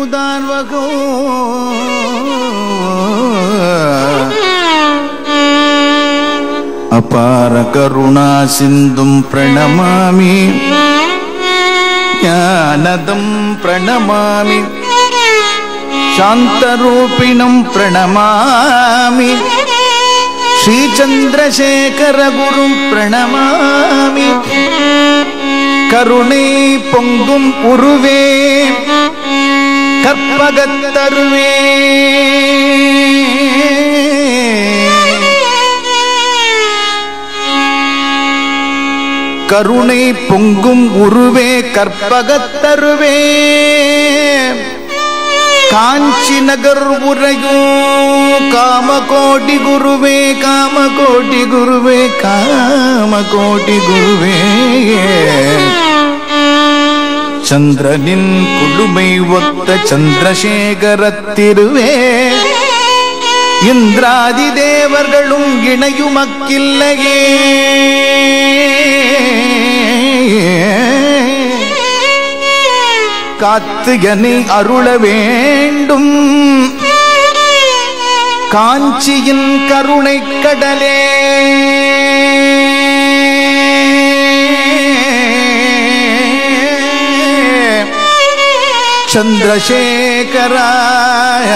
இதுதான் வகோ அபார கருணா சிந்தும் பிரணமாமி ஞானதம் பிரணமாமி சாந்தரூபிணம் பிரணமாமி ஸ்ரீச்சந்திரசேகரகுரும் பிரணமாமி கருணை பொங்கும் உருவே கற்பகத்தருவே கருணை பொங்கும் உருவே கற்பகத்தருவே காஞ்சி நகர் உரையும் காமகோட்டி குருவே காமகோட்டி குருவே காமகோட்டி குருவே சந்திரனின் குழுமை ஒத்த சந்திரசேகரத்திருவே இந்திராதி தேவர்களும் இணையுமக்கில்லையே காத்து என்னை அருள வேண்டும் காஞ்சியின் கருணை கடலே சந்திரசேகராய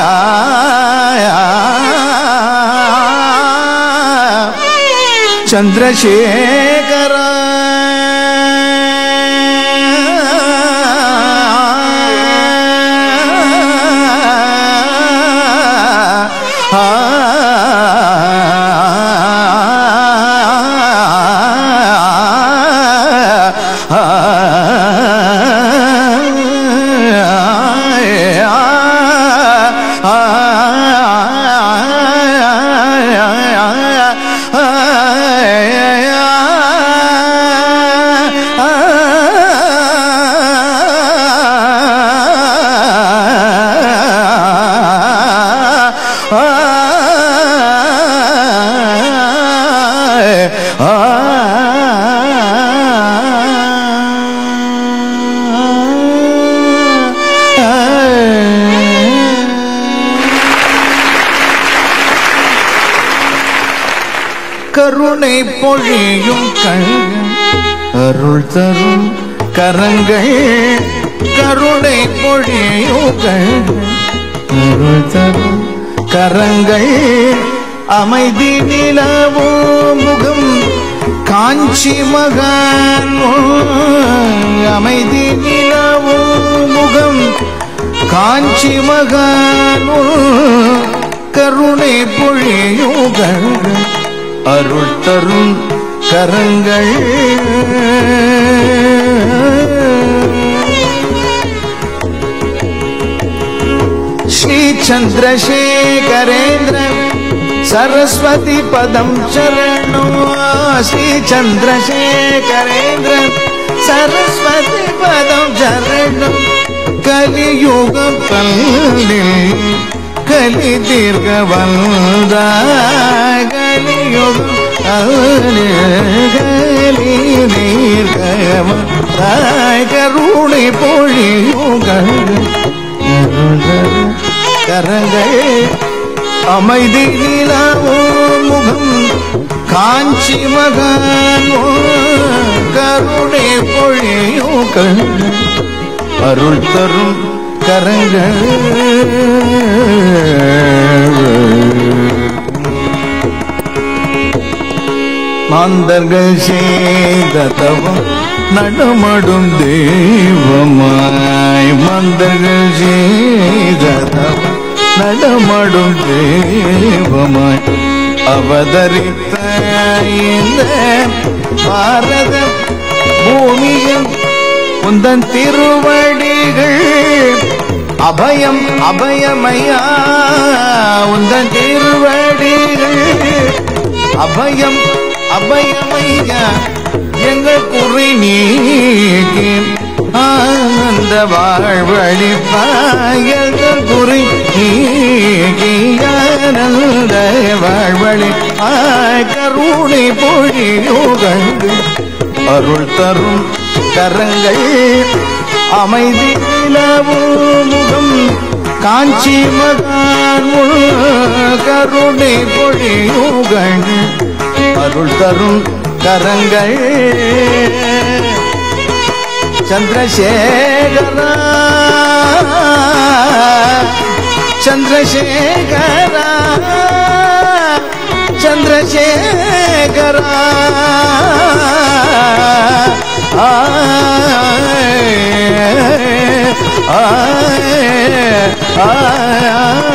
சந்திரசேகர கருணை பொழியும் கண்கள் அருள் தரும் கரங்கள் கருணை பொழியும் கண்கள் அருள் தரும் கரங்கள் அமைதி நிலவோ முகம் காஞ்சி மகான் அமைதி நிலவோ முகம் காஞ்சி மகான் கருணை பொழியும் கண்கள் அருள் தரும் கரங்கள் ஸ்ரீ சந்திரசேகரேந்திர சரஸ்வதி பதம் சரணோ ஸ்ரீ சந்திரசேகரேந்திர சரஸ்வதி பதம் சரணம் கலியுகம் பல்லில் கலி தீர்க்க வந்த கலியுகம் கலி தீர்க்க வந்தாய் கருணை பொழியுங்கள் கரங்கள் அமைதி நிலவோ முகம் காஞ்சி மகான் கருணை பொழியுங்கள் அருள் தரும் கரங்கள் மாந்தர்கள் செய்த தவம் நடமடும் தெய்வமாய் மாந்தர்கள் செய்த தவம் நடமடும் தெய்வமாய் அவதரித்த இந்த பாரத பூமியில் உந்தன் திருவடிகள் அபயம் அபயமையா உந்தன் திருவடிகள் அபயம் அபயமையா எங்கள் குறி நீக்கி ஆனந்த வாழ்வழிப்பாய் எங்கள் குறி நீக்கி ஆனந்த வாழ்வழிப்பாய் கருணை பொழியுகள் அருள் தரும் கரங்கள் அமைதி நிலவும் முகம் காஞ்சி மகான் உள் கருணை பொழியுகள் அருள் தரும் கரங்கள் சந்திரசேகரா சந்திரசேகரா சந்திரசேகரா ஆ ஆ ஆ